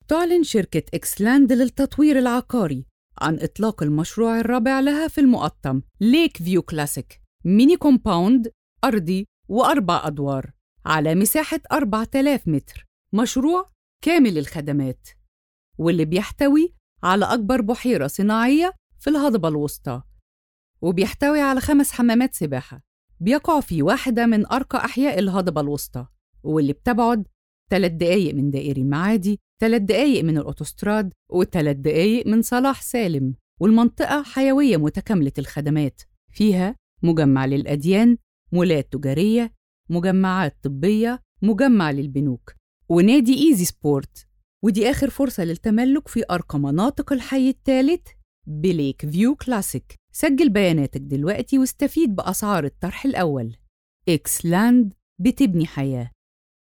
تعلن شركة إكسلاند للتطوير العقاري عن إطلاق المشروع الرابع لها في المقطم ليك فيو كلاسيك ميني كومباوند أرضي وأربع أدوار على مساحة 4000 متر مشروع كامل الخدمات واللي بيحتوي على أكبر بحيرة صناعية في الهضبة الوسطى وبيحتوي على خمس حمامات سباحة بيقع في واحدة من أرقى أحياء الهضبة الوسطى واللي بتبعد ثلاث دقايق من دائري المعادي ثلاث دقايق من الأوتوستراد وثلاث دقايق من صلاح سالم والمنطقة حيوية متكاملة الخدمات فيها مجمع للأديان مولات تجارية مجمعات طبية مجمع للبنوك ونادي إيزي سبورت ودي آخر فرصة للتملك في أرقى مناطق الحي الثالث بليك فيو كلاسيك سجل بياناتك دلوقتي واستفيد بأسعار الطرح الأول إكس لاند بتبني حياة